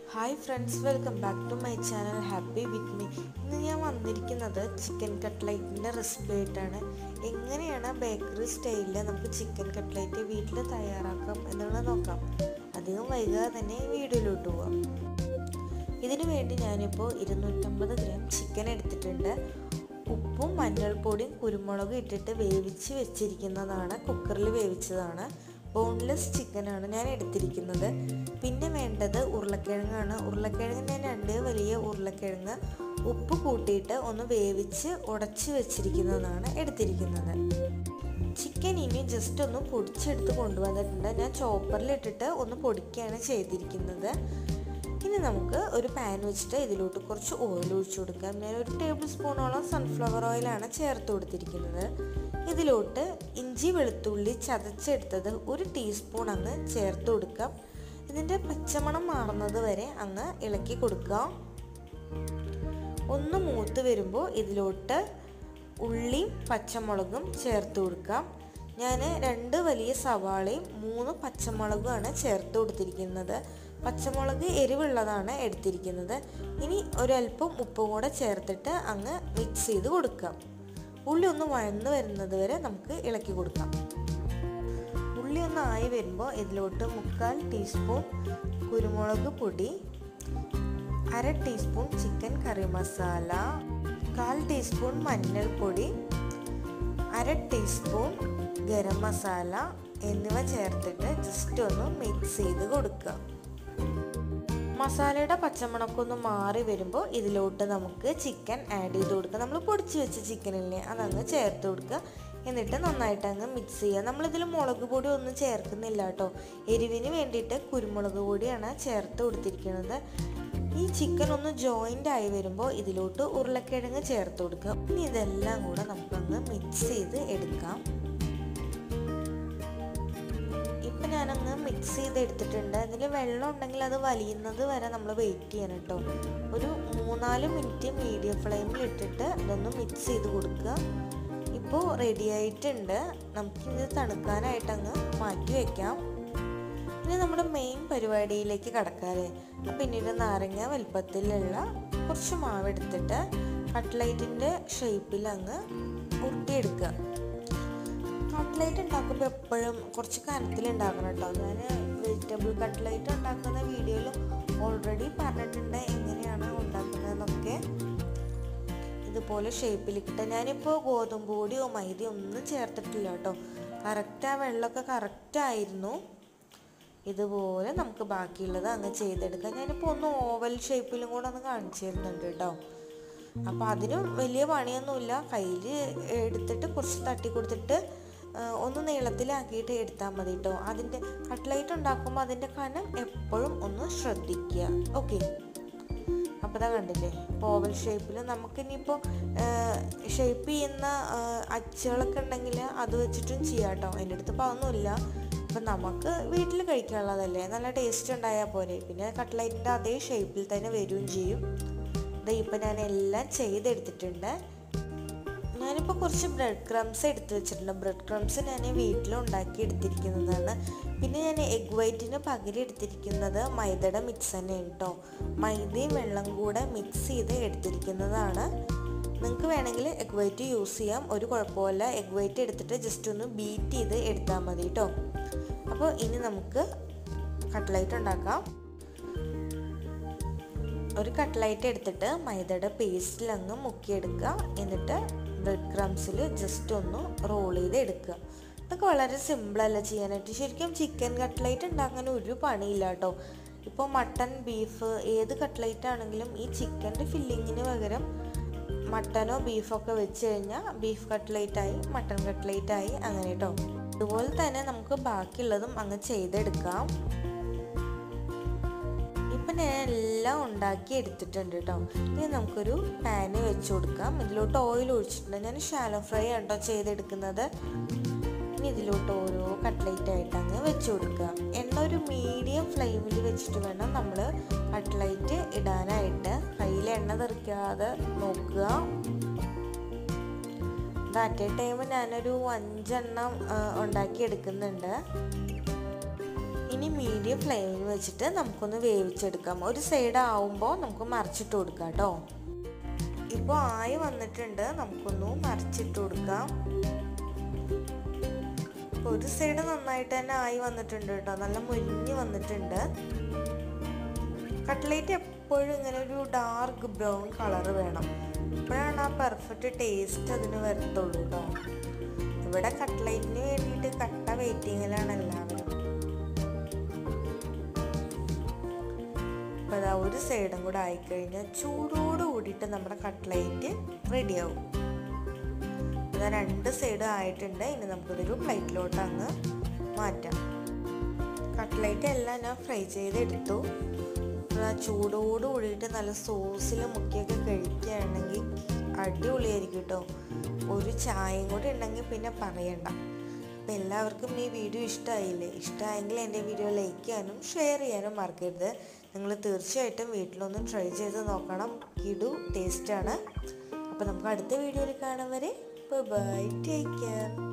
hi friends welcome back to my channel happy with me ഇന്ന് ഞാൻ വന്നിരിക്കുന്നത് chicken കട്ട്ലൈറ്റിൻ്റെ recipe ആയിട്ടാണ് എങ്ങനെയാണ് ബേക്കറി സ്റ്റൈലിൽ നമുക്ക് ചിക്കൻ കട്ട്ലൈറ്റ് വീട്ടിൽ തയ്യാറാക്കാം എന്നുള്ളത് നോക്കാം അധികം വൈകാതെ തന്നെ വീഡിയോയിലോട്ട് പോവാം ഇതിനു വേണ്ടി ഞാനിപ്പോൾ ഇരുന്നൂറ്റമ്പത് ഗ്രാം ചിക്കൻ എടുത്തിട്ടുണ്ട് ഉപ്പും മഞ്ഞൾപ്പൊടിയും കുരുമുളകും ഇട്ടിട്ട് വേവിച്ച് വെച്ചിരിക്കുന്നതാണ് കുക്കറിൽ വേവിച്ചതാണ് ബോൺലെസ് ചിക്കനാണ് ഞാൻ എടുത്തിരിക്കുന്നത് പിന്നെ വേണ്ടത് ഉരുളക്കിഴങ്ങാണ് ഉരുളക്കിഴങ്ങ് ഞാൻ രണ്ട് വലിയ ഉരുളക്കിഴങ്ങ് ഉപ്പ് കൂട്ടിയിട്ട് ഒന്ന് വേവിച്ച് ഉടച്ച് വെച്ചിരിക്കുന്നതാണ് എടുത്തിരിക്കുന്നത് ചിക്കൻ ഇനി ജസ്റ്റ് ഒന്ന് പൊടിച്ചെടുത്ത് കൊണ്ടുവന്നിട്ടുണ്ട് ഞാൻ ചോപ്പറിലിട്ടിട്ട് ഒന്ന് പൊടിക്കുകയാണ് ചെയ്തിരിക്കുന്നത് ഇനി നമുക്ക് ഒരു പാൻ വെച്ചിട്ട് ഇതിലോട്ട് കുറച്ച് ഓയിൽ ഒഴിച്ചു കൊടുക്കാം ഞാൻ ഒരു ടേബിൾ സ്പൂണോളം സൺഫ്ലവർ ഓയിലാണ് ചേർത്ത് കൊടുത്തിരിക്കുന്നത് ഇതിലോട്ട് ഇഞ്ചി വെളുത്തുള്ളി ചതച്ചെടുത്തത് ഒരു ടീസ്പൂൺ അങ്ങ് ചേർത്ത് കൊടുക്കാം ഇതിൻ്റെ പച്ചമണം മാറുന്നത് വരെ അങ്ങ് ഇളക്കി കൊടുക്കാം ഒന്ന് മൂത്ത് വരുമ്പോൾ ഇതിലോട്ട് ഉള്ളിയും പച്ചമുളകും ചേർത്ത് കൊടുക്കാം ഞാൻ രണ്ട് വലിയ സവാളയും മൂന്ന് പച്ചമുളകുമാണ് ചേർത്ത് കൊടുത്തിരിക്കുന്നത് പച്ചമുളക് എരിവുള്ളതാണ് എടുത്തിരിക്കുന്നത് ഇനി ഒരല്പം ഉപ്പും കൂടെ ചേർത്തിട്ട് അങ്ങ് മിക്സ് ചെയ്ത് കൊടുക്കാം ഉള്ളി ഒന്ന് വഴന്ന് വരുന്നത് വരെ നമുക്ക് ഇളക്കി കൊടുക്കാം ഉള്ളി ഒന്ന് ആയി വരുമ്പോൾ ഇതിലോട്ട് മുക്കാൽ ടീസ്പൂൺ കുരുമുളക് പൊടി അര ടീസ്പൂൺ ചിക്കൻ കറി മസാല കാൽ ടീസ്പൂൺ മഞ്ഞൾപ്പൊടി അര ടീസ്പൂൺ ഗരം മസാല എന്നിവ ചേർത്തിട്ട് ജസ്റ്റ് ഒന്ന് മിക്സ് ചെയ്ത് കൊടുക്കുക മസാലയുടെ പച്ചമണക്കം ഒന്ന് മാറി വരുമ്പോൾ ഇതിലോട്ട് നമുക്ക് ചിക്കൻ ആഡ് ചെയ്ത് കൊടുക്കുക നമ്മൾ പൊടിച്ച് വെച്ച ചിക്കനില്ലേ അതങ്ങ് ചേർത്ത് കൊടുക്കുക എന്നിട്ട് നന്നായിട്ട് അങ്ങ് മിക്സ് ചെയ്യുക നമ്മളിതിൽ മുളക് പൊടി ഒന്നും ചേർക്കുന്നില്ല കേട്ടോ എരിവിന് വേണ്ടിയിട്ട് കുരുമുളക് പൊടിയാണ് ചേർത്ത് കൊടുത്തിരിക്കുന്നത് ഈ ചിക്കൻ ഒന്ന് ജോയിൻ്റ് ആയി വരുമ്പോൾ ഇതിലോട്ട് ഉരുളക്കിഴങ്ങ് ചേർത്ത് കൊടുക്കുക ഇനി ഇതെല്ലാം കൂടെ നമുക്കങ്ങ് മിക്സ് ചെയ്ത് എടുക്കാം ഇപ്പം ഞാനങ്ങ് മിക്സ് ചെയ്ത് എടുത്തിട്ടുണ്ട് ഇതിൽ വെള്ളം ഉണ്ടെങ്കിൽ അത് വലിയുന്നത് വരെ നമ്മൾ വെയിറ്റ് ചെയ്യണം കേട്ടോ ഒരു മൂന്നാല് മിനിറ്റ് മീഡിയം ഫ്ലെയിമിൽ ഇട്ടിട്ട് ഇതൊന്ന് മിക്സ് ചെയ്ത് കൊടുക്കുക ഇപ്പോൾ റെഡി ആയിട്ടുണ്ട് നമുക്കിത് തണുക്കാനായിട്ട് അങ്ങ് മാറ്റി വയ്ക്കാം ഇനി നമ്മുടെ മെയിൻ പരിപാടിയിലേക്ക് കടക്കാല്ലേ പിന്നീട് നാരങ്ങ വലുപ്പത്തിലുള്ള കുറച്ച് മാവ് എടുത്തിട്ട് കട്ട്ലൈറ്റിൻ്റെ ഷേപ്പിൽ അങ്ങ് ഉരുട്ടിയെടുക്കുക കട്ട്ലൈറ്റ് ഉണ്ടാക്കുമ്പോൾ എപ്പോഴും കുറച്ച് കനത്തിൽ ഉണ്ടാക്കണം കേട്ടോ ഞാൻ വെജിറ്റബിൾ കട്ട്ലൈറ്റ് ഉണ്ടാക്കുന്ന വീഡിയോയിൽ ഓൾറെഡി പറഞ്ഞിട്ടുണ്ട് എങ്ങനെയാണ് ഉണ്ടാക്കുന്നതെന്നൊക്കെ ഇതുപോലെ ഷേപ്പിലിട്ട് ഞാനിപ്പോൾ ഗോതമ്പ് പൊടിയോ മൈദയോ ഒന്നും ചേർത്തിട്ടില്ല കേട്ടോ കറക്റ്റ് ആ വെള്ളമൊക്കെ കറക്റ്റ് ആയിരുന്നു ഇതുപോലെ നമുക്ക് ബാക്കിയുള്ളത് അങ്ങ് ചെയ്തെടുക്കാം ഞാനിപ്പോൾ ഒന്ന് ഓവൽ ഷേപ്പിലും കൂടെ ഒന്ന് കാണിച്ചു തരുന്നുണ്ട് കേട്ടോ അപ്പോൾ അതിനും വലിയ പണിയൊന്നുമില്ല കയ്യിൽ എടുത്തിട്ട് കുറച്ച് തട്ടി കൊടുത്തിട്ട് ഒന്ന് നീളത്തിലാക്കിയിട്ട് എടുത്താൽ മതി കേട്ടോ അതിൻ്റെ കട്ട്ലൈറ്റ് ഉണ്ടാക്കുമ്പോൾ അതിൻ്റെ കനം എപ്പോഴും ഒന്ന് ശ്രദ്ധിക്കുക ഓക്കെ അപ്പോൾ ഇതാ കണ്ടില്ലേ ഓവൽ ഷേപ്പിൽ നമുക്കിനിയിപ്പോൾ ഷേപ്പ് ചെയ്യുന്ന അച്ചുകളൊക്കെ ഉണ്ടെങ്കിൽ അത് വെച്ചിട്ടും ചെയ്യാം കേട്ടോ എൻ്റെ അടുത്ത് ഇപ്പോൾ അതൊന്നുമില്ല അപ്പം നമുക്ക് വീട്ടിൽ കഴിക്കാനുള്ളതല്ലേ നല്ല ടേസ്റ്റ് ഉണ്ടായാൽ പോരെ പിന്നെ കട്ട്ലൈറ്റിൻ്റെ അതേ ഷേപ്പിൽ തന്നെ വരികയും ചെയ്യും ഇത് ഇപ്പം ഞാൻ എല്ലാം ചെയ്തെടുത്തിട്ടുണ്ട് ഞാനിപ്പോൾ കുറച്ച് ബ്രെഡ് ക്രംസ് എടുത്ത് വെച്ചിട്ടുണ്ട് ബ്രെഡ് ക്രംസ് ഞാൻ വീട്ടിൽ ഉണ്ടാക്കി എടുത്തിരിക്കുന്നതാണ് പിന്നെ ഞാൻ എഗ് വൈറ്റിന് പകരം എടുത്തിരിക്കുന്നത് മൈദയുടെ മിക്സ് തന്നെയാണ് കേട്ടോ മൈദയും വെള്ളം കൂടെ മിക്സ് ചെയ്ത് എടുത്തിരിക്കുന്നതാണ് നിങ്ങൾക്ക് വേണമെങ്കിൽ എഗ് വൈറ്റ് യൂസ് ചെയ്യാം ഒരു കുഴപ്പമില്ല എഗ് വൈറ്റ് എടുത്തിട്ട് ജസ്റ്റ് ഒന്ന് ബീറ്റ് ചെയ്ത് എടുത്താൽ മതി കേട്ടോ അപ്പോൾ ഇനി നമുക്ക് കട്ട്ലൈറ്റ് ഉണ്ടാക്കാം ഒരു കട്ട്ലൈറ്റ് എടുത്തിട്ട് മൈദയുടെ പേസ്റ്റിൽ അങ്ങ് മുക്കിയെടുക്കുക എന്നിട്ട് ബ്രെഡ് ക്രംസിൽ ജസ്റ്റ് ഒന്ന് റോൾ ചെയ്ത് എടുക്കുക ഇതൊക്കെ വളരെ സിമ്പിളല്ല ചെയ്യാനായിട്ട് ശരിക്കും ചിക്കൻ കട്ട്ലൈറ്റ് ഉണ്ടാക്കാൻ ഒരു പണിയില്ല കേട്ടോ ഇപ്പോൾ മട്ടൺ ബീഫ് ഏത് കട്ട്ലൈറ്റ് ആണെങ്കിലും ഈ ചിക്കൻ്റെ ഫില്ലിങ്ങിന് പകരം മട്ടനോ ബീഫൊക്കെ വെച്ച് കഴിഞ്ഞാൽ ബീഫ് കട്ട്ലൈറ്റായി മട്ടൺ കട്ട്ലൈറ്റായി അങ്ങനെ കേട്ടോ അതുപോലെ തന്നെ നമുക്ക് ബാക്കിയുള്ളതും അങ്ങ് ചെയ്തെടുക്കാം ഇപ്പം ഞാൻ എല്ലാം ഉണ്ടാക്കി എടുത്തിട്ടുണ്ട് കേട്ടോ ഇനി നമുക്കൊരു പാന് വെച്ച് കൊടുക്കാം ഇതിലോട്ട് ഓയിൽ ഒഴിച്ചിട്ടുണ്ട് ഞാൻ ഷാലോ ഫ്രൈ ആണ് കേട്ടോ ചെയ്തെടുക്കുന്നത് ഇനി ഇതിലോട്ട് ഓരോ കട്ട്ലൈറ്റ് ആയിട്ട് അങ്ങ് വെച്ച് കൊടുക്കുക എണ്ണ ഒരു മീഡിയം ഫ്ലെയിമിൽ വെച്ചിട്ട് വേണം നമ്മൾ കട്ട്ലൈറ്റ് ഇടാനായിട്ട് കയ്യിൽ എണ്ണ തെറിക്കാതെ നോക്കുക അറ്റ് എ ടൈം ഞാനൊരു അഞ്ചെണ്ണം ഉണ്ടാക്കി എടുക്കുന്നുണ്ട് ഇനി മീഡിയം ഫ്ലെയിമിൽ വെച്ചിട്ട് നമുക്കൊന്ന് വേവിച്ചെടുക്കാം ഒരു സൈഡ് ആവുമ്പോൾ നമുക്ക് മറിച്ചിട്ട് കൊടുക്കാം കേട്ടോ ഇപ്പോൾ ആയി വന്നിട്ടുണ്ട് നമുക്കൊന്ന് മറിച്ചിട്ട് കൊടുക്കാം ഒരു സൈഡ് നന്നായിട്ട് തന്നെ ആയി വന്നിട്ടുണ്ട് കേട്ടോ നല്ല മുരിഞ്ഞ് വന്നിട്ടുണ്ട് കട്ട്ലേറ്റ് എപ്പോഴും ഇങ്ങനെ ഒരു ഡാർക്ക് ബ്രൗൺ കളർ വേണം അപ്പോഴാണ് ആ പെർഫെക്റ്റ് ടേസ്റ്റ് അതിന് വരത്തുള്ളൂ കേട്ടോ ഇവിടെ കട്ട്ലേറ്റിന് വേണ്ടിയിട്ട് കട്ട വെയിറ്റിങ്ങിലാണ് എല്ലാവരും അപ്പോൾ അതാ ഒരു സൈഡും കൂടെ ആയിക്കഴിഞ്ഞാൽ ചൂടോട് കൂടിയിട്ട് നമ്മുടെ കട്ട്ലേറ്റ് റെഡിയാവും ഇതാ രണ്ട് സൈഡ് ആയിട്ടുണ്ട് ഇനി നമുക്കിതൊരു പ്ലേറ്റിലോട്ട് അങ്ങ് മാറ്റാം കട്ട്ലേറ്റ് എല്ലാം ഞാൻ ഫ്രൈ ചെയ്തെടുത്തു ആ ചൂടോട് കൂടിയിട്ട് നല്ല സോസിൽ മുക്കിയൊക്കെ കഴിക്കുകയാണെങ്കിൽ അടിപൊളിയായിരിക്കും കേട്ടോ ഒരു ചായയും കൂടി ഉണ്ടെങ്കിൽ പിന്നെ പറയണ്ട അപ്പം എല്ലാവർക്കും ഈ വീഡിയോ ഇഷ്ടമായില്ലേ ഇഷ്ടമായെങ്കിൽ എൻ്റെ വീഡിയോ ലൈക്ക് ചെയ്യാനും ഷെയർ ചെയ്യാനും മറക്കരുത് നിങ്ങൾ തീർച്ചയായിട്ടും വീട്ടിലൊന്ന് ട്രൈ ചെയ്ത് നോക്കണം കിടു ടേസ്റ്റാണ് അപ്പോൾ നമുക്ക് അടുത്ത വീഡിയോയിൽ കാണാൻ വരെ ബൈ ടേക്ക് കെയർ